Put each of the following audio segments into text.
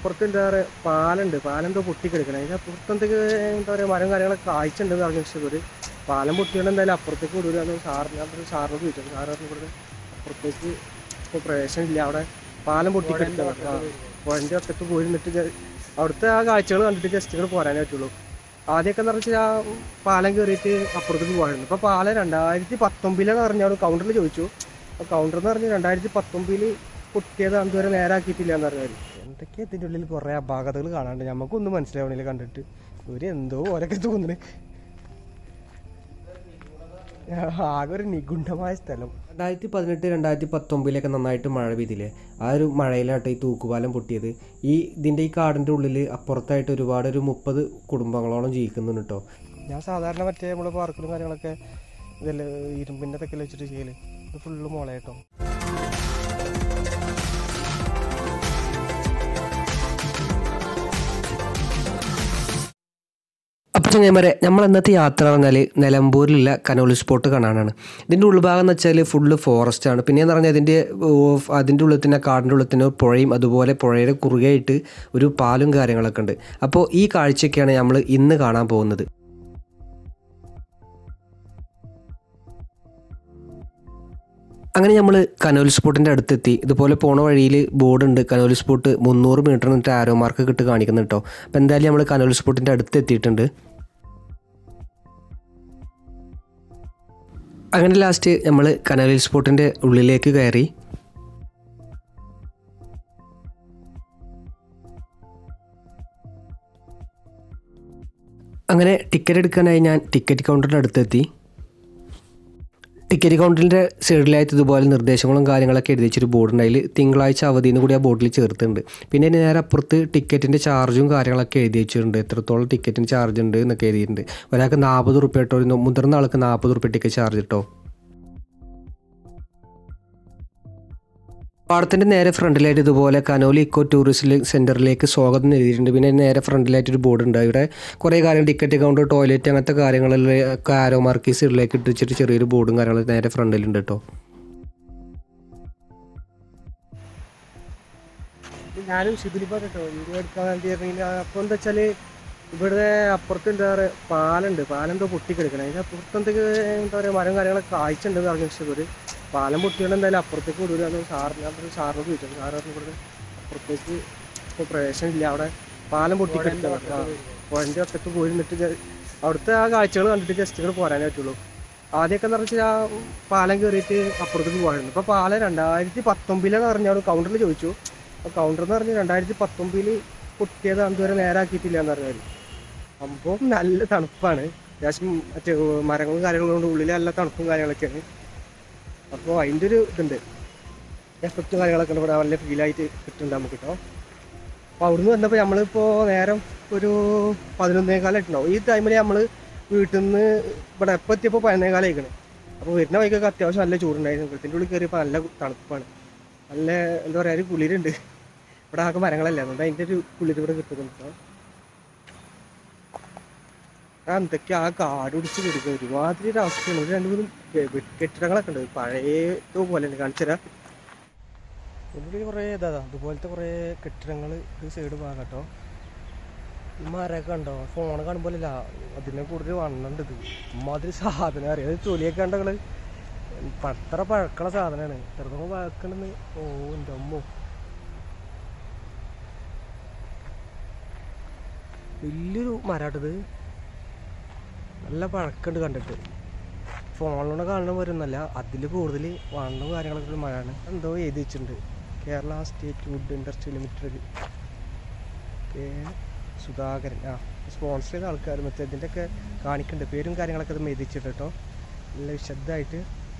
അപ്പുറത്ത് എന്താ പറയുക പാലുണ്ട് പാലം എന്തോ പൊട്ടിക്കിടക്കണം അതിൻ്റെ അപ്പുറത്തെന്തൊക്കെ എന്താ പറയുക മരം കാര്യങ്ങളൊക്കെ കാഴ്ചയുണ്ടെന്ന് പറഞ്ഞു പക്ഷേ ഒരു പാലം പൊട്ടിയോണ്ട് എന്തായാലും അപ്പുറത്തേക്ക് വിടൂലെന്ന് സാറിന് ഞാൻ പറഞ്ഞു സാറിനോട് ചോദിച്ചു സാറ് പറഞ്ഞു ഇവിടെ അപ്പുറത്തേക്ക് ഇപ്പോൾ പ്രവേശനമില്ല അവിടെ പാലം പൊട്ടിക്കിടക്കണം ആ പുഴൻ്റെ ഒറ്റത്ത് പോയി നിന്നിട്ട് ജ- അവിടുത്തെ ആ കാഴ്ചകൾ കണ്ടിട്ട് ജസ്റ്റ് ഇങ്ങോട്ട് പോരാനേ പറ്റുള്ളൂ ആദ്യമൊക്കെ എന്ന് പറഞ്ഞാൽ ആ പാലം കയറിയിട്ട് അപ്പുറത്തേക്ക് പോയിരുന്നു ഇപ്പോൾ പാലം രണ്ടായിരത്തി പത്തൊമ്പതിലെന്ന് പറഞ്ഞാൽ കൗണ്ടറിൽ ചോദിച്ചു അപ്പോൾ കൗണ്ടർ എന്ന് പറഞ്ഞാൽ രണ്ടായിരത്തി പത്തൊമ്പതിൽ പൊട്ടിയത് അതുവരെ നേരാക്കിയിട്ടില്ല എന്ന് പറഞ്ഞാൽ എന്തൊക്കെയാ ഇതിൻ്റെ ഉള്ളിൽ കുറേ അപാകതകൾ കാണാണ്ട് നമുക്കൊന്നും മനസ്സിലാവണില്ല കണ്ടിട്ട് ഒരു എന്തോ ഓരൊക്കെ തോന്നുന്നു ആകെ ഒരു നിഗുഢമായ സ്ഥലം രണ്ടായിരത്തി പതിനെട്ട് രണ്ടായിരത്തി പത്തൊമ്പതിലൊക്കെ നന്നായിട്ട് മഴ പെയ്തില്ലേ ആ ഒരു മഴയിലാട്ടോ ഈ തൂക്കുപാലം പൊട്ടിയത് ഈ ഇതിൻ്റെ ഈ കാടിൻ്റെ ഉള്ളിൽ അപ്പുറത്തായിട്ട് ഒരുപാട് ഒരു മുപ്പത് കുടുംബങ്ങളോളം ജീവിക്കുന്നുണ്ട് കേട്ടോ ഞാൻ സാധാരണ മറ്റേ നമ്മളെ പാർക്കിലും കാര്യങ്ങളൊക്കെ ഇതല്ലേ ഇരുമ്പിൻ്റെ ഒക്കെ വെച്ചിട്ട് ചെയ്യല് ഇത് ഫുള്ള് മുളയാട്ടോ അപ്പോൾ ചങ്ങന്മാരെ നമ്മൾ ഇന്നത്തെ യാത്ര പറഞ്ഞാൽ നിലമ്പൂരിലുള്ള കനോലി സ്പോട്ട് കാണാനാണ് ഇതിൻ്റെ ഉൾഭാഗം എന്ന് വെച്ചാൽ ഫുള്ള് ഫോറസ്റ്റ് ആണ് പിന്നെയെന്ന് പറഞ്ഞാൽ അതിൻ്റെ അതിൻ്റെ ഉള്ളിൽ തന്നെ കാടിൻ്റെ ഉള്ളിൽ തന്നെ ഒരു പുഴയും അതുപോലെ പുഴയുടെ കുറുകയായിട്ട് ഒരു പാലും കാര്യങ്ങളൊക്കെ ഉണ്ട് അപ്പോൾ ഈ കാഴ്ചയൊക്കെയാണ് നമ്മൾ ഇന്ന് കാണാൻ പോകുന്നത് അങ്ങനെ നമ്മൾ കനോലി സ്പോട്ടിൻ്റെ അടുത്തെത്തി ഇതുപോലെ പോണ വഴിയിൽ ബോർഡുണ്ട് കനോലി സ്പോട്ട് മുന്നൂറ് മീറ്റർ എന്നിട്ട് ആരോ മാർക്ക് ഇട്ട് കാണിക്കുന്നു കേട്ടോ അപ്പോൾ എന്തായാലും നമ്മൾ കനോലി സ്പോട്ടിൻ്റെ അടുത്ത് എത്തിയിട്ടുണ്ട് അങ്ങനെ ലാസ്റ്റ് നമ്മൾ കനോലി സ്പോട്ടിൻ്റെ ഉള്ളിലേക്ക് കയറി അങ്ങനെ ടിക്കറ്റ് എടുക്കാനായി ഞാൻ ടിക്കറ്റ് കൗണ്ടറിൻ്റെ അടുത്തെത്തി ടിക്കറ്റ് കൗണ്ടറിൻ്റെ സൈഡിലായിട്ട് ഇതുപോലെ നിർദ്ദേശങ്ങളും കാര്യങ്ങളൊക്കെ എഴുതി വെച്ചൊരു ബോർഡ് ഉണ്ടായി തിങ്കളാഴ്ച അവധി എന്ന് കൂടി ആ ബോർഡിൽ ചേർത്തിട്ടുണ്ട് പിന്നെ അതിന് നേരെ അപ്പുറത്ത് ടിക്കറ്റിൻ്റെ ചാർജും കാര്യങ്ങളൊക്കെ എഴുതി വെച്ചിട്ടുണ്ട് എത്രത്തോളം ടിക്കറ്റിന് ചാർജ് ഉണ്ട് എന്നൊക്കെ എഴുതിയിട്ടുണ്ട് ഒരാൾക്ക് നാൽപ്പത് റുപ്യ കേട്ടോ ഒരു മുതിർന്ന ആൾക്ക് നാൽപ്പത് റുപ്യ ടിക്കറ്റ് ചാർജ് കേട്ടോ പാടത്തിൻ്റെ നേരെ ഫ്രണ്ടിലായിട്ട് ഇതുപോലെ കനോലി ഇക്കോ ടൂറിസ്റ്റ് സെൻറ്ററിലേക്ക് സ്വാഗതം എന്ന് എഴുതിയിട്ടുണ്ട് പിന്നെ നേരെ ഫ്രണ്ടിലായിട്ട് ഒരു ബോർഡ് ഉണ്ട് ഇവിടെ കുറേ കാര്യം ടിക്കറ്റ് കൗണ്ടർ ടോയ്ലറ്റ് അങ്ങനത്തെ കാര്യങ്ങളിലൊക്കെ ആരോ മാർക്ക് സൈഡിലേക്ക് ഇട്ട് വെച്ചിട്ട് ചെറിയൊരു ബോർഡും കാര്യങ്ങളും നേരെ ഫ്രണ്ടിലുണ്ട് കേട്ടോ ഞാനും ഷിബിലിപ്പാണ് കേട്ടോ വീഡിയോ എടുക്കാൻ വേണ്ടി ഇറങ്ങി അപ്പോൾ എന്താ വെച്ചാൽ ഇവിടെ അപ്പുറത്ത് എന്താ പറയുക പാലുണ്ട് പാലം എന്തോ പൊട്ടിക്കിടക്കണം അതിൻ്റെ അപ്പുറത്ത് എന്തൊക്കെ എന്താ പറയുക മരം കാര്യങ്ങളൊക്കെ കാഴ്ച ഉണ്ടെന്ന് പറഞ്ഞു പക്ഷേ ഒരു പാലം പൊട്ടിയോണ്ട് എന്തായാലും അപ്പുറത്തേക്ക് വിടൂലെന്ന് സാറിന് ഞാൻ പറഞ്ഞു സാറിനോട് ചോദിച്ചു സാറ് പറഞ്ഞു ഇവിടെ അപ്പുറത്തേക്ക് ഇപ്പോൾ പ്രവേശനമില്ല അവിടെ പാലം പൊട്ടിക്കിടക്കണം ആ പുഴൻ്റെ ഒറ്റത്ത് പോയി നിന്നിട്ട് ജ- അവിടുത്തെ ആ കാഴ്ചകൾ കണ്ടിട്ട് ജസ്റ്റ് ഇങ്ങോട്ട് പോരാനേ പറ്റുള്ളൂ ആദ്യമൊക്കെ എന്ന് പറഞ്ഞാൽ ആ പാലം കയറിയിട്ട് അപ്പുറത്തേക്ക് പോകാറുണ്ട് ഇപ്പോൾ പാലം രണ്ടായിരത്തി പത്തൊമ്പതിലെന്ന് പറഞ്ഞാൽ കൗണ്ടറിൽ ചോദിച്ചു അപ്പോൾ കൗണ്ടർ എന്ന് പറഞ്ഞാൽ രണ്ടായിരത്തി പത്തൊമ്പതിൽ പൊട്ടിയത് അതുവരെ നേരാക്കിയിട്ടില്ല എന്ന് പറഞ്ഞാൽ സംഭവം നല്ല തണുപ്പാണ് അത്യാവശ്യം മറ്റേ മരങ്ങളും കാര്യങ്ങളും കൊണ്ട് ഉള്ളിൽ നല്ല തണുപ്പും കാര്യങ്ങളൊക്കെയാണ് അപ്പോൾ അതിൻ്റെ ഒരു ഇതുണ്ട് എഫക്റ്റും കാര്യങ്ങളൊക്കെ ഉണ്ട് ഇവിടെ നല്ല ഫീലായിട്ട് കിട്ടുന്നുണ്ട് നമുക്ക് കേട്ടോ അപ്പോൾ അവിടുന്ന് വന്നപ്പോൾ നമ്മളിപ്പോൾ നേരം ഒരു പതിനൊന്നേകാലായിട്ടുണ്ടാവും ഈ ടൈമിൽ നമ്മൾ വീട്ടിൽ നിന്ന് ഇവിടെ എപ്പോൾ എത്തിയപ്പോൾ പതിനേകാലായിക്കണ് അപ്പോൾ വരുന്ന വഴിക്കൊക്കെ അത്യാവശ്യം നല്ല ചൂടുണ്ടായിരുന്നു ഇതിൻ്റെ ഉള്ളിൽ കയറിയപ്പോൾ നല്ല തണുപ്പാണ് നല്ല എന്താ പറയുക ഒരു കുളിരുണ്ട് ഇവിടെ ആകെ മരങ്ങളല്ല അതുകൊണ്ട് അതിൻ്റെ ഒരു കുളിര് ഇവിടെ കിട്ടുന്നുണ്ട് കേട്ടോ ആ എന്തൊക്കെ ആ കാട് പിടിച്ച് കിടക്കുക ഒരുമാതിരി ഒരു അവസ്ഥയാണ് ഒരു രണ്ട് മൂന്ന് കെ- വെ- കെട്ടിടങ്ങളൊക്കെ ഉണ്ട് പഴയ പോലെ ഉണ്ട് കാണിച്ചു തരാം ഇതിനുള്ളിൽ കുറേ ഇതാ അതുപോലത്തെ കുറേ കെട്ടിടങ്ങൾ ഒരു സൈഡ് ഭാഗം കേട്ടോ ഈ മരമൊക്കെ ഉണ്ടോ ഫോൺ കാണുമ്പോഴല്ല അതിനെ കൂടുതൽ വണ്ണുണ്ട് ഇത് ഇമ്മാതിരി സാധനം അറിയാം അത് തൊലിയൊക്കെ കണ്ടങ്ങള് അത്ര പഴക്കമുള്ള സാധനമാണ് ചെറുപ്പം പഴക്കണെന്ന് ഓ എൻ്റെ അമ്മോ വലിയൊരു മരാട്ടത് നല്ല പഴക്കമുണ്ട് കണ്ടിട്ട് ഫോണിലൂടെ കാണുന്ന വരുന്നല്ല അതിൽ കൂടുതൽ വണ്ണവും കാര്യങ്ങളൊക്കെ ഉള്ള മഴയാണ് എന്തോ എഴുതി വെച്ചിട്ടുണ്ട് Kerala state wood industry limited K Sudhakaran ആ സ്പോൺസർ ചെയ്ത ആൾക്കാർ മറ്റേ ഇതിൻ്റെയൊക്കെ കാണിക്കുന്നുണ്ട് പേരും കാര്യങ്ങളൊക്കെ അത് എഴുതി വെച്ചിട്ട് കേട്ടോ നല്ല വിശദമായിട്ട്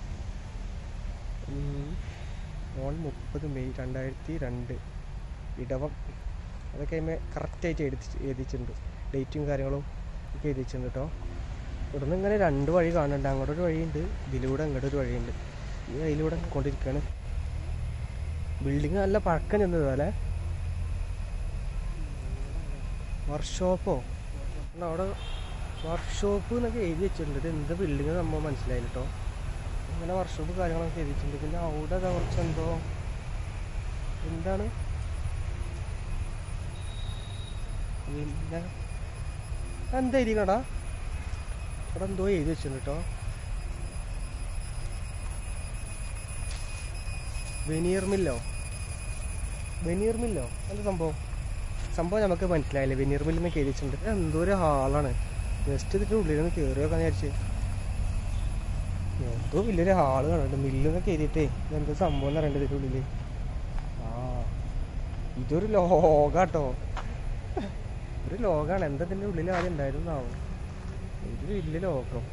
ഓൺ മുപ്പത് മെയ് രണ്ടായിരത്തി രണ്ട് ഇടവം അതൊക്കെ അതിമേ കറക്റ്റായിട്ട് എഴുതി എഴുതിച്ചിട്ടുണ്ട് ഡേറ്റും കാര്യങ്ങളും ഒക്കെ എഴുതിച്ചിട്ടുണ്ട് കേട്ടോ ഇവിടുന്ന് ഇങ്ങനെ രണ്ട് വഴി കാണുന്നുണ്ട് അങ്ങോട്ടൊരു വഴിയുണ്ട് ഇതിലൂടെ അങ്ങോട്ടൊരു വഴിയുണ്ട് ഈ വഴിയിലൂടെ കൊണ്ടിരിക്കുകയാണ് ബിൽഡിങ് നല്ല പഴക്കം ചെന്നത് പോലെ വർക്ക്ഷോപ്പോ അവിടെ വർക്ക്ഷോപ്പ് എന്നൊക്കെ എഴുതി വെച്ചിട്ടുണ്ട് ഇത് എന്ത് ബിൽഡിങ് സംഭവം മനസ്സിലായില്ല കേട്ടോ അങ്ങനെ വർക്ക്ഷോപ്പ് കാര്യങ്ങളൊക്കെ എഴുതി വെച്ചിട്ടുണ്ട് പിന്നെ അവിടെ ദാ കുറച്ച് എന്തോ എന്താണ് പിന്നെ എന്താ ഇരിക്കടാ ഇവിടെ എന്തോ എഴുതി വെച്ചിട്ടുണ്ട് കേട്ടോ വെനീർ മില്ലോ വെനീർ മില്ലോ എന്താ സംഭവം സംഭവം നമുക്ക് മനസ്സിലായില്ലേ വെനീർ മില്ലിന്ന് കയറിച്ചിട്ടുണ്ട് ഇത് എന്തോ ഒരു ഹാളാണ് ജസ്റ്റ് ഇതിൻ്റെ ഉള്ളിൽ നിന്ന് കയറി വെക്കാൻ വിചാരിച്ച് എന്തോ വലിയൊരു ഹാള് കാണുന്നുണ്ട് മില്ലിന്ന് കയറിയിട്ടേ ഇതെന്തോ സംഭവം എന്ന് പറയണ്ടത് ഇതിൻ്റെ ഉള്ളിൽ ആ ഇതൊരു ലോകാട്ടോ ഒരു ലോകാണ് എന്താ ഇതിൻ്റെ ഉള്ളിൽ ആദ്യം ഉണ്ടായിരുന്നാവും ഇതൊരു വലിയ ലോകം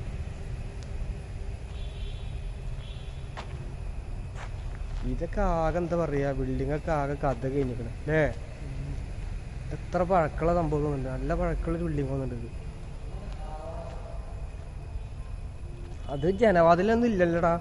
ഇതൊക്കെ ആകെ എന്താ പറയാ ബിൽഡിംഗ് ഒക്കെ ആകെ കഥ കഴിഞ്ഞിരിക്കണം അല്ലേ എത്ര പഴക്കമുള്ള സംഭവം തോന്നുന്നുണ്ട് നല്ല പഴക്കമുള്ള ഒരു ബിൽഡിംഗ് തോന്നുന്നുണ്ട് ഇത് അത് ജനവാതിലൊന്നും ഇല്ലല്ലോടാ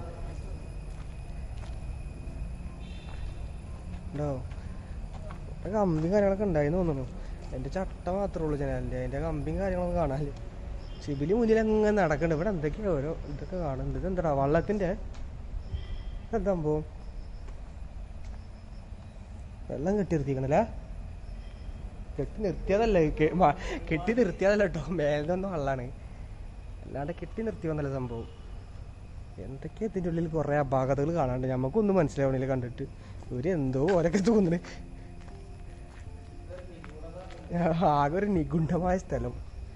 ഉണ്ടോ ഇവിടെ കമ്പിയും കാര്യങ്ങളൊക്കെ ഉണ്ടായിന്ന് തോന്നുന്നു എൻ്റെ ചട്ട മാത്രമേ ഉള്ളൂ ജനാലിൻ്റെ അതിൻ്റെ കമ്പിയും കാര്യങ്ങളൊക്കെ കാണാല് സിബിലി മുന്നിൽ അങ്ങനെ നടക്കണ്ട് ഇവിടെ എന്തൊക്കെയാ ഓരോ ഇതൊക്കെ കാണുന്നുണ്ട് ഇതെന്താടാ വള്ളത്തിൻ്റെ എന്താ സംഭവം വെള്ളം കെട്ടി നിർത്തിക്കണല്ലേ കെട്ടി നിർത്തിയതല്ല കെ- മ- കെട്ടി നിർത്തിയതല്ല കേട്ടോ മേലൊന്നും വെള്ളമാണ് അല്ലാണ്ട് കെട്ടി നിർത്തിയൊന്നല്ല സംഭവം എന്തൊക്കെയാ ഇതിൻ്റെ ഉള്ളിൽ കുറേ അപാകതകൾ കാണാണ്ട് നമുക്കൊന്നും മനസ്സിലാവണില്ല കണ്ടിട്ട് ഒരു എന്തോ ഓരൊക്കെ തോന്നണ് ആകെ ഒരു നിഗുഢമായ സ്ഥലം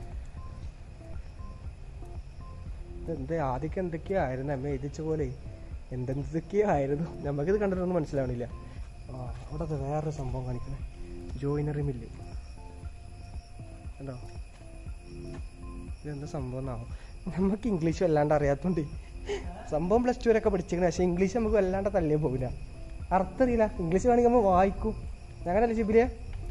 എന്താ ആദ്യമൊക്കെ എന്തൊക്കെയോ ആയിരുന്നു അമ്മ എഴുതിച്ച പോലെ എന്തെന്തൊക്കെയോ ആയിരുന്നു നമുക്കിത് കണ്ടിട്ടൊന്നും മനസ്സിലാവണില്ല ആ അവിടെ ദേ വേറൊരു സംഭവം കാണിക്കണേ ജോയിനറി മില്ല് കണ്ടോ ഇതെന്താ സംഭവം എന്നാവും നമുക്ക് ഇംഗ്ലീഷ് വല്ലാണ്ട് അറിയാത്തോണ്ട് സംഭവം പ്ലസ് ടു വരെയൊക്കെ പഠിച്ചിരിക്കണ പക്ഷേ ഇംഗ്ലീഷ് നമുക്ക് വല്ലാണ്ട് തള്ളിയേ പോകില്ല അർത്ഥം അറിയില്ല ഇംഗ്ലീഷ് വേണമെങ്കിൽ നമ്മൾ വായിക്കും ഞങ്ങളല്ലേ ശിബിരിയെ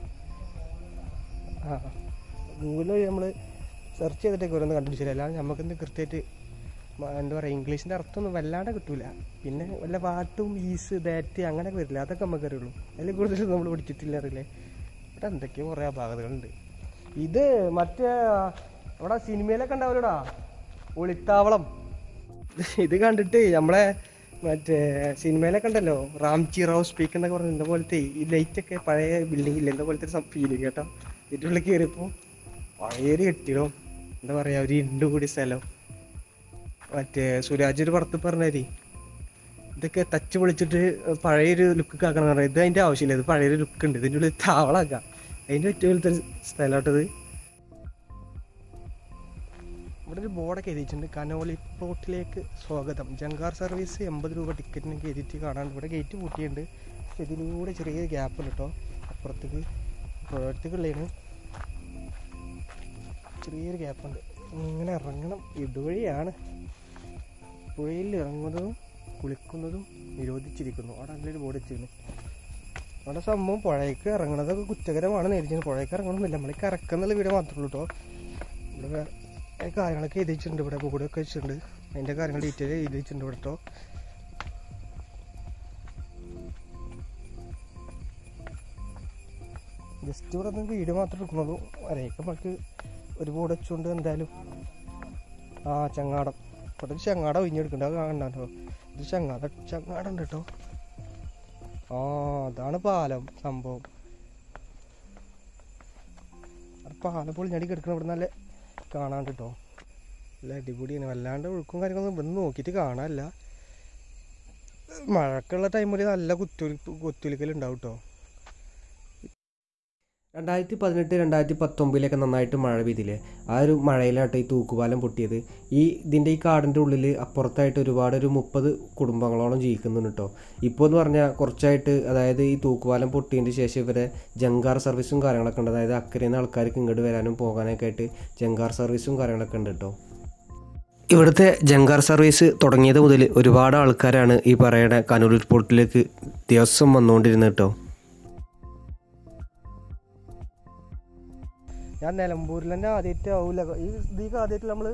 ആ ഗൂഗിളിൽ നമ്മൾ സെർച്ച് ചെയ്തിട്ടൊക്കെ ഓരോന്ന് കണ്ടുപിടിച്ചില്ല അല്ലാതെ നമുക്കെന്ത് കൃത്യമായിട്ട് മ- എന്താ പറയുക ഇംഗ്ലീഷിൻ്റെ അർത്ഥമൊന്നും വല്ലാണ്ട് കിട്ടൂല പിന്നെ വല്ല പാട്ടും ഈസ് ദാറ്റ് അങ്ങനെയൊക്കെ വരില്ല അതൊക്കെ നമുക്ക് അറിയുള്ളൂ അതിൽ കൂടുതൽ നമ്മൾ പഠിച്ചിട്ടില്ല അറിയില്ലേ ഇവിടെ എന്തൊക്കെയോ കുറേ അപാകതകളുണ്ട് ഇത് മറ്റേ അവിടെ സിനിമയിലൊക്കെ ഉണ്ടാവില്ലടാ ഒളിത്താവളം ഇത് കണ്ടിട്ട് നമ്മളെ മറ്റേ സിനിമയിലൊക്കെ ഉണ്ടല്ലോ റാംചി റാവ് സ്പീക്ക് എന്നൊക്കെ പറഞ്ഞ ഇന്ന പോലത്തെ ഈ ലൈറ്റൊക്കെ പഴയ ബിൽഡിംഗ് ഇല്ല ഇന്ന പോലത്തെ ഒരു ഫീലിംഗ് കേട്ടോ ഇതിൻ്റെ ഉള്ളിൽ കയറിയപ്പോൾ പഴയൊരു കെട്ടിടം എന്താ പറയുക ഒരു ഇണ്ട് കൂടി സ്ഥലം മറ്റേ സുരാജ് ഒരു പുറത്ത് പറഞ്ഞാരി ഇതൊക്കെ തച്ച് പൊളിച്ചിട്ട് പഴയൊരു ലുക്ക് ആക്കണം പറഞ്ഞാൽ ഇത് അതിൻ്റെ ആവശ്യമില്ല ഇത് പഴയൊരു ലുക്ക് ഉണ്ട് ഇതിൻ്റെ ഉള്ളിൽ താവളാക്കാം അതിൻ്റെ ഏറ്റവും വലുത്തൊരു സ്ഥലമാട്ടത് ഇവിടെ ഒരു ബോർഡൊക്കെ എഴുതിയിട്ടുണ്ട് കനോളി പോർട്ടിലേക്ക് സ്വാഗതം ജങ്കാർ സർവീസ് എൺപത് രൂപ ടിക്കറ്റിന് കയറ്റിയിട്ട് കാണാണ്ട് ഇവിടെ ഗേറ്റ് പൂട്ടിയിട്ടുണ്ട് പക്ഷെ ഇതിലൂടെ ചെറിയ ഗ്യാപ്പ് ഉണ്ട് കേട്ടോ അപ്പുറത്തേക്ക് പുഴത്തേക്കുള്ളതാണ് ചെറിയൊരു ഗ്യാപ്പുണ്ട് ഇങ്ങനെ ഇറങ്ങണം ഇടുവഴിയാണ് പുഴയിൽ ഇറങ്ങുന്നതും കുളിക്കുന്നതും നിരോധിച്ചിരിക്കുന്നു അവിടെ നല്ലൊരു ബോർഡ് വെച്ചിരുന്നു അവിടെ സംഭവം പുഴയ്ക്ക് ഇറങ്ങണതൊക്കെ കുറ്റകരമാണ് നേരിച്ചത് പുഴയ്ക്ക് ഇറങ്ങണമെന്നില്ല നമ്മൾ കറക്കുന്നുള്ള വീട് മാത്രമേ ഉള്ളൂ കേട്ടോ ഇവിടെ വേ- കാര്യങ്ങളൊക്കെ എഴുതി വെച്ചിട്ടുണ്ട് ഇവിടെ ബോർഡൊക്കെ വെച്ചിട്ടുണ്ട് അതിൻ്റെ കാര്യങ്ങൾ ഡീറ്റെയിൽ എഴുതി വെച്ചിട്ടുണ്ട് ഇവിടെ കേട്ടോ ജസ്റ്റ് ഇവിടെ നിന്ന് വീട് മാത്രമേ എടുക്കുന്നുള്ളൂ വരയൊക്കെ നമുക്ക് ഒരു ബോർഡ് വെച്ചുകൊണ്ട് എന്തായാലും ആ ചങ്ങാടം ഇവിടെ ഒരു ചങ്ങാടം ഒഴിഞ്ഞെടുക്കണ്ട അത് കാണണ്ടോ ഇത് ചങ്ങാട ചങ്ങാടം ഉണ്ട് കേട്ടോ ആ അതാണ് പാലം സംഭവം അത് പാലം പൊളിഞ്ഞടി കിടക്കണം ഇവിടെ നല്ല കാണാണ്ട് കേട്ടോ നല്ല അടിപൊളിയാണ് വല്ലാണ്ട് ഒഴുക്കും കാര്യങ്ങളൊന്നും ഇവിടുന്ന് നോക്കിയിട്ട് കാണാനല്ല മഴക്കുള്ള ടൈമിൽ നല്ല കുത്തൊലിപ്പ് കുത്തൊലിക്കൽ ഉണ്ടാവും കേട്ടോ രണ്ടായിരത്തി പതിനെട്ട് രണ്ടായിരത്തി പത്തൊമ്പതിലൊക്കെ നന്നായിട്ട് മഴ പെയ്തില്ലേ ആ ഒരു മഴയിലാട്ടോ ഈ തൂക്കുപാലം പൊട്ടിയത് ഈ ഇതിൻ്റെ ഈ കാടിൻ്റെ ഉള്ളിൽ അപ്പുറത്തായിട്ട് ഒരുപാട് ഒരു മുപ്പത് കുടുംബങ്ങളോളം ജീവിക്കുന്നുണ്ട് കേട്ടോ ഇപ്പോൾ എന്ന് പറഞ്ഞാൽ കുറച്ചായിട്ട് അതായത് ഈ തൂക്കുപാലം പൊട്ടിയതിന് ശേഷം ഇവരെ ജങ്കാർ സർവീസും കാര്യങ്ങളൊക്കെ ഉണ്ട് അതായത് അക്കരയിൽ നിന്ന് ആൾക്കാർക്ക് ഇങ്ങോട്ട് വരാനും പോകാനൊക്കെ ആയിട്ട് ജങ്കാർ സർവീസും കാര്യങ്ങളൊക്കെ ഉണ്ട് കേട്ടോ ഇവിടുത്തെ ജങ്കാർ സർവീസ് തുടങ്ങിയത് മുതൽ ഒരുപാട് ആൾക്കാരാണ് ഈ പറയുന്ന കനൂർ പോർട്ടിലേക്ക് ദിവസം വന്നുകൊണ്ടിരുന്നത് കേട്ടോ ഞാൻ നിലമ്പൂരിൽ തന്നെ ആദ്യമായിട്ട് ആവൂല ഈ ഇതിക്ക് ആദ്യമായിട്ട് നമ്മള്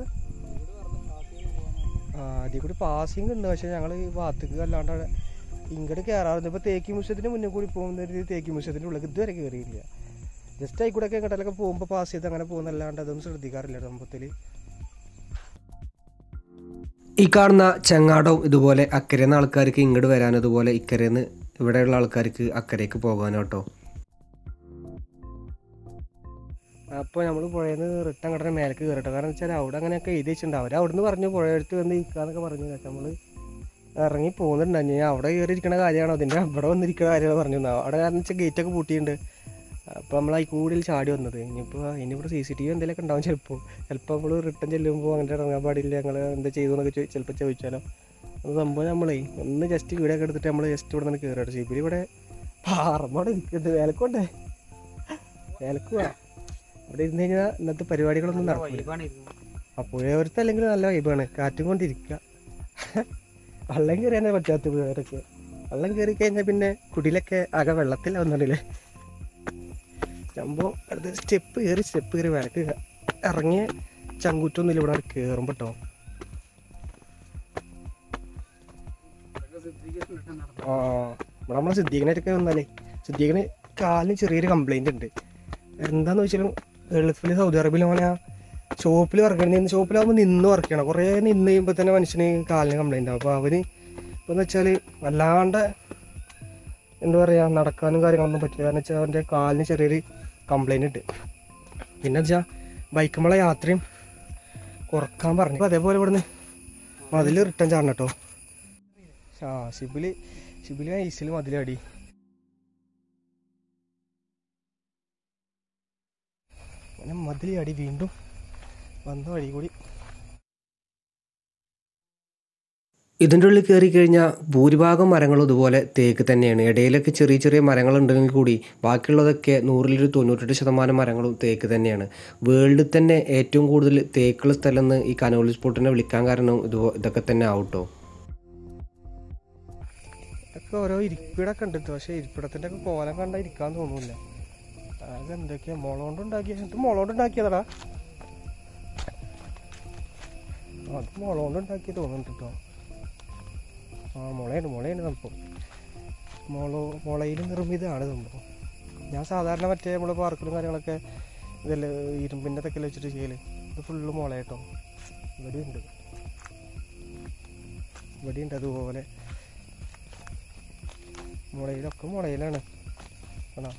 ആ അതിൽ കൂടി പാസിങ് ഉണ്ട് പക്ഷെ ഞങ്ങൾ ഈ ഭാഗത്തേക്ക് അല്ലാണ്ട് അവിടെ ഇങ്ങോട്ട് കയറാറുണ്ട് ഇപ്പോൾ തേക്കി മ്യൂസിയത്തിന് മുന്നേ കൂടി പോകുന്ന ഒരു തേക്കി മ്യൂസിയത്തിൻ്റെ ഉള്ളിൽ ഇതുവരെ കയറിയില്ല ജസ്റ്റ് ആയി കൂടെ ഒക്കെ എങ്ങോട്ടൊക്കെ പോകുമ്പോൾ പാസ് ചെയ്ത് അങ്ങനെ പോകുന്നല്ലാണ്ട് അതൊന്നും ശ്രദ്ധിക്കാറില്ല സംഭവത്തിൽ ഈ കാണുന്ന ചെങ്ങാടവും ഇതുപോലെ അക്കരയിൽ നിന്ന് ആൾക്കാർക്ക് ഇങ്ങോട്ട് വരാനും ഇതുപോലെ ഇക്കരയിൽ നിന്ന് ഇവിടെയുള്ള ആൾക്കാർക്ക് അക്കരയ്ക്ക് പോകാനും കേട്ടോ അപ്പോൾ നമ്മൾ പുഴയിൽ നിന്ന് റിട്ടേൺ കടന്ന് മേലേക്ക് കയറട്ടെ കാരണം വെച്ചാൽ അവിടെ അങ്ങനെയൊക്കെ എഴുതി വെച്ചിട്ടുണ്ട് അവർ അവിടെ നിന്ന് പറഞ്ഞു പുഴയെടുത്ത് വന്ന് നിൽക്കാന്നൊക്കെ പറഞ്ഞു നമ്മൾ ഇറങ്ങി പോകുന്നുണ്ട് ഞാൻ അവിടെ കയറി ഇരിക്കണ കാര്യമാണോ അതിൻ്റെ അവിടെ വന്നിരിക്കുന്ന കാര്യമാണ് പറഞ്ഞു തന്നത്. അവിടെ കാരണം വെച്ചാൽ ഗേറ്റൊക്കെ പൂട്ടിയിട്ടുണ്ട് അപ്പോൾ നമ്മൾ ഈ കൂടുതൽ ചാടി വന്നത് ഇനിയിപ്പോൾ ഇനിയിപ്പോൾ സി സി ടി വി എന്തെങ്കിലുമൊക്കെ ഉണ്ടാവും ചിലപ്പോൾ ചിലപ്പോൾ നമ്മൾ റിട്ടേൺ ചെല്ലുമ്പോൾ അങ്ങനെ ഇറങ്ങാൻ പാടില്ല ഞങ്ങൾ എന്താ ചെയ്തു എന്നൊക്കെ ചോ- ചിലപ്പോൾ ചോദിച്ചാലോ അത് സംഭവം നമ്മളേ ഒന്ന് ജസ്റ്റ് വീഡിയോ ഒക്കെ എടുത്തിട്ട് നമ്മൾ ജസ്റ്റ് ഇവിടെ നിന്ന് കയറിയിട്ട് ശിബിരി ഇവിടെ പാറമോടെ ഇരിക്കുന്നുണ്ട് വേലക്കോണ്ടേ വേലക്ക് പോവാ ഇവിടെ ഇരുന്ന് കഴിഞ്ഞാൽ ഇന്നത്തെ പരിപാടികളൊന്നും നടക്കില്ല ആ പുഴയോരത്ത് അല്ലെങ്കിൽ നല്ല വൈബാണ് കാറ്റും കൊണ്ടിരിക്കുക വെള്ളം കയറിയാനേ പറ്റാത്ത പുഴയോരൊക്കെ വെള്ളം കയറി കഴിഞ്ഞാൽ പിന്നെ കുടിയിലൊക്കെ ആകെ വെള്ളത്തിലാവുന്നുണ്ടല്ലേ സംഭവം അടുത്ത സ്റ്റെപ്പ് കയറി സ്റ്റെപ്പ് കയറി വിലക്ക് ഇറങ്ങിയ ചങ്കൂറ്റൊന്നുമില്ല ഇവിടെ കയറുമ്പോൾ കേട്ടോ ആ ഇവിടെ നമ്മളെ സിദ്ദീഖിനൊക്കെ വന്നാലേ സിദ്ദീഖിന് കാലിന് ചെറിയൊരു കംപ്ലൈൻറ്റ് ഉണ്ട് എന്താന്ന് വെച്ചാലും ഗൾഫിൽ സൗദി അറേബ്യയിൽ അങ്ങനെ ഷോപ്പിൽ വർക്ക് ചെയ്യണം ഷോപ്പിലാകുമ്പോൾ നിന്ന് വർക്ക് ചെയ്യണം കുറേ നിന്ന് കഴിയുമ്പോൾ തന്നെ മനുഷ്യന് കാലിന് കംപ്ലൈൻ്റ് ആവും അപ്പോൾ അവന് ഇപ്പോൾ എന്ന് വെച്ചാൽ വല്ലാണ്ട് എന്താ പറയുക നടക്കാനും കാര്യങ്ങളൊന്നും പറ്റില്ല കാരണം വെച്ചാൽ അവൻ്റെ കാലിന് ചെറിയൊരു കംപ്ലൈൻറ്റ് ഉണ്ട് പിന്നെ വെച്ചാൽ ബൈക്കുമ്പോളെ യാത്രയും കുറക്കാൻ പറഞ്ഞു അപ്പോൾ അതേപോലെ ഇവിടുന്ന് മതിൽ റിട്ടേൺ ചാടണം കേട്ടോ ആ ഷിബില് ഷിബില് ഐസിൽ മതിലടി അങ്ങനെ മതിൽ അടി വീണ്ടും വന്ന വഴി കൂടി ഇതിൻ്റെ ഉള്ളിൽ കയറി കഴിഞ്ഞാൽ ഭൂരിഭാഗം മരങ്ങളും ഇതുപോലെ തേക്ക് തന്നെയാണ് ഇടയിലൊക്കെ ചെറിയ ചെറിയ മരങ്ങളുണ്ടെങ്കിൽ കൂടി ബാക്കിയുള്ളതൊക്കെ നൂറിലൊരു തൊണ്ണൂറ്റെട്ട് ശതമാനം മരങ്ങളും തേക്ക് തന്നെയാണ് വേൾഡിൽ തന്നെ ഏറ്റവും കൂടുതൽ തേക്കുള്ള സ്ഥലം എന്ന് ഈ കനോളി സ്പോട്ടിനെ വിളിക്കാൻ കാരണം ഇത് ഇതൊക്കെ തന്നെ ആവട്ടോ ഒക്കെ ഓരോ ഇരിപ്പിടൊക്കെ ഉണ്ട് ട്ടോ. പക്ഷേ ഇരിപ്പിടത്തിൻ്റെ ഒക്കെ കോലം കണ്ടാൽ ഇരിക്കാൻ തോന്നൂല അത് എന്തൊക്കെയാ മുളകൊണ്ട് ഉണ്ടാക്കിയ ഇത് മുളകൊണ്ട് ഉണ്ടാക്കിയതാടാ അത് മുളകൊണ്ട് ഉണ്ടാക്കിയ തോന്നുന്നുണ്ട് കേട്ടോ ആ മുളയുണ്ട് മുളയുണ്ട് സംഭവം മുള മുളയിൽ നിർമ്മിതമാണ് സംഭവം ഞാൻ സാധാരണ മറ്റേ നമ്മൾ പാർക്കിലും കാര്യങ്ങളൊക്കെ ഇതല്ലേ ഇരുമ്പിൻ്റെ ഒക്കെ വെച്ചിട്ട് ചെയ്യല് ഇത് ഫുള്ള് മുള കേട്ടോ ഇവിടെ ഉണ്ട് ഇവിടെ ഉണ്ട് അതുപോലെ മുളയിലൊക്കെ മുളയിലാണ് ആണോ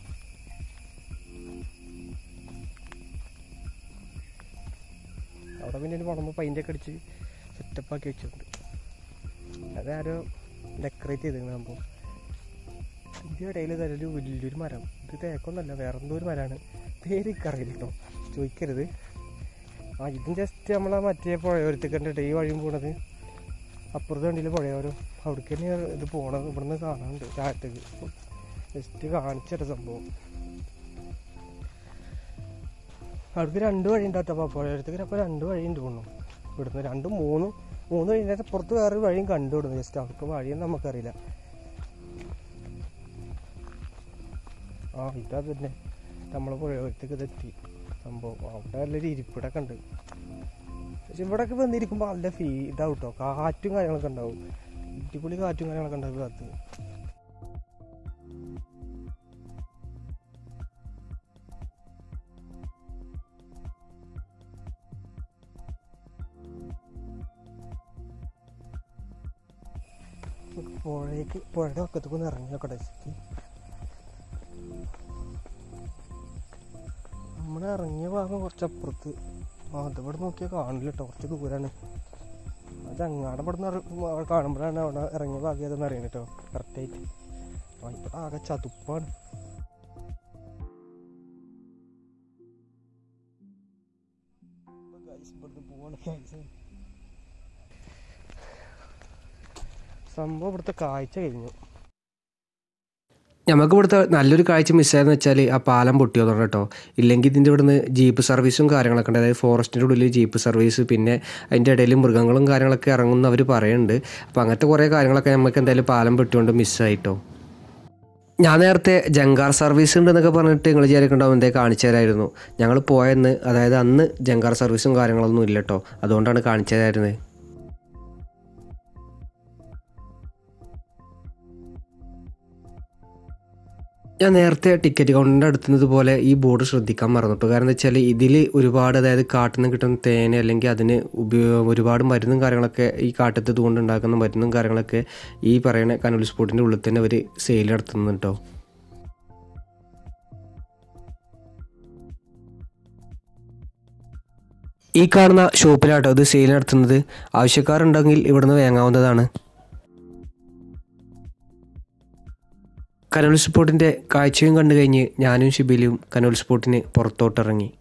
അവിടെ പിന്നെ ഒരു മുളമ്പ് പൈൻ്റൊക്കെ അടിച്ച് സെറ്റപ്പാക്കി വെച്ചിട്ടുണ്ട് അതാരോ ഡെക്കറേറ്റ് ചെയ്തിരുന്നു സംഭവം ഇതിൻ്റെ ഇടയിൽ തരൊരു വലിയൊരു മരം ഇത് തേക്കൊന്നല്ല വേറെ എന്തോ ഒരു മരമാണ് പേര് അറിയില്ല കേട്ടോ ചോദിക്കരുത് ആ ഇതും ജസ്റ്റ് നമ്മളെ മറ്റേ പുഴയോരത്തേക്ക് കണ്ടിട്ട് ഈ വഴിയും പോണത് അപ്പുറത്ത് വണ്ടിയിൽ പുഴയോരം അവിടേക്ക് തന്നെ ഇത് പോണത് ഇവിടുന്ന് കാണാനുണ്ട് താഴത്തേക്ക് ജസ്റ്റ് കാണിച്ചിട്ട സംഭവം അവിടേക്ക് രണ്ട് വഴി ഉണ്ടാവും അപ്പോൾ പുഴയോരത്തേക്ക് അപ്പോൾ രണ്ട് വഴി ഉണ്ട് തോന്നുന്നു ഇവിടുന്ന് രണ്ടും മൂന്നും മൂന്ന് വഴി പുറത്ത് വേറൊരു വഴിയും കണ്ടു വിടുന്നു ജസ്റ്റ് അവർക്ക് വഴിയൊന്നും നമുക്കറിയില്ല ആ ഇതാ തന്നെ നമ്മൾ പുഴയോരത്തേക്ക് ഇതെത്തി സംഭവം അവിടെ നല്ലൊരു ഇരിപ്പിടൊക്കെ ഉണ്ട് പക്ഷെ ഇവിടെയൊക്കെ വന്നിരിക്കുമ്പോൾ നല്ല ഫീ ഇതാവും കേട്ടോ കാറ്റും കാര്യങ്ങളൊക്കെ ഉണ്ടാവും അടിപൊളി കാറ്റും കാര്യങ്ങളൊക്കെ ഉണ്ടാവും ഈ ഭാഗത്ത് പുഴയ്ക്ക് പുഴയുടെ പക്കത്തേക്ക് ഒന്ന് ഇറങ്ങി നോക്കട്ടെ ശരിക്ക് നമ്മൾ ഇറങ്ങിയ ഭാഗം കുറച്ച് അപ്പുറത്ത് ആ അത് ഇവിടെ നോക്കിയാൽ കാണില്ല കേട്ടോ കുറച്ച് ദൂരാണ് അത് അങ്ങാടെ ഇവിടെ നിന്ന് കാണുമ്പോഴാണ് അവിടെ ഇറങ്ങിയ ഭാഗം ഏതെന്ന് അറിയുന്നത് കേട്ടോ കറക്റ്റായിട്ട് ആ ഇവിടെ ആകെ ചതുപ്പാണ് ഇവിടുന്ന് പോവാണ് guys. സംഭവം ഇവിടുത്തെ കാഴ്ച കഴിഞ്ഞു നമുക്ക് ഇവിടുത്തെ നല്ലൊരു കാഴ്ച മിസ്സായെന്ന് വെച്ചാൽ ആ പാലം പൊട്ടിയതാണ് കേട്ടോ ഇല്ലെങ്കിൽ ഇതിൻ്റെ ഇവിടുന്ന് ജീപ്പ് സർവീസും കാര്യങ്ങളൊക്കെ ഉണ്ട് അതായത് ഫോറസ്റ്റിൻ്റെ ഉള്ളിൽ ജീപ്പ് സർവീസ് പിന്നെ അതിൻ്റെ ഇടയിൽ മൃഗങ്ങളും കാര്യങ്ങളൊക്കെ ഇറങ്ങുമെന്ന് അവർ പറയുന്നുണ്ട് അപ്പോൾ അങ്ങനത്തെ കുറേ കാര്യങ്ങളൊക്കെ നമുക്ക് എന്തായാലും പാലം പൊട്ടിയോണ്ട് മിസ്സായിട്ടോ ഞാൻ നേരത്തെ ജങ്കാർ സർവീസ് ഉണ്ടെന്നൊക്കെ പറഞ്ഞിട്ട് നിങ്ങൾ വിചാരിക്കണ്ടാവും എന്തേ കാണിച്ചു തരായിരുന്നു ഞങ്ങൾ പോയെന്ന് അതായത് അന്ന് ജങ്കാർ സർവീസും കാര്യങ്ങളൊന്നും ഇല്ല കേട്ടോ അതുകൊണ്ടാണ് കാണിച്ചു തരായിരുന്നത് ഞാൻ നേരത്തെ ടിക്കറ്റ് കൗണ്ടറിൻ്റെ അടുത്തുന്നത് പോലെ ഈ ബോർഡ് ശ്രദ്ധിക്കാൻ മറന്നിട്ടു കാരണം എന്താ വെച്ചാൽ ഇതിൽ ഒരുപാട് അതായത് കാട്ടിൽ നിന്ന് കിട്ടുന്ന തേന് അല്ലെങ്കിൽ അതിന് ഉപയോഗ ഒരുപാട് മരുന്നും കാര്യങ്ങളൊക്കെ ഈ കാട്ടത്തത് കൊണ്ട് ഉണ്ടാക്കുന്ന മരുന്നും കാര്യങ്ങളൊക്കെ ഈ പറയുന്ന കനൂൽ സ്പോട്ടിൻ്റെ ഉള്ളിൽ തന്നെ അവർ സെയിൽ നടത്തുന്നുണ്ട് കേട്ടോ ഈ കാണുന്ന ഷോപ്പിലാട്ടോ ഇത് സെയിൽ നടത്തുന്നത് ആവശ്യക്കാരുണ്ടെങ്കിൽ ഇവിടുന്ന് വാങ്ങാവുന്നതാണ് കനോൽ സ്പോട്ടിൻ്റെ കാഴ്ചയും കണ്ടു കഴിഞ്ഞ് ഞാനും ഷിബിലിയും കനോൽ സ്പോട്ടിന് പുറത്തോട്ടിറങ്ങി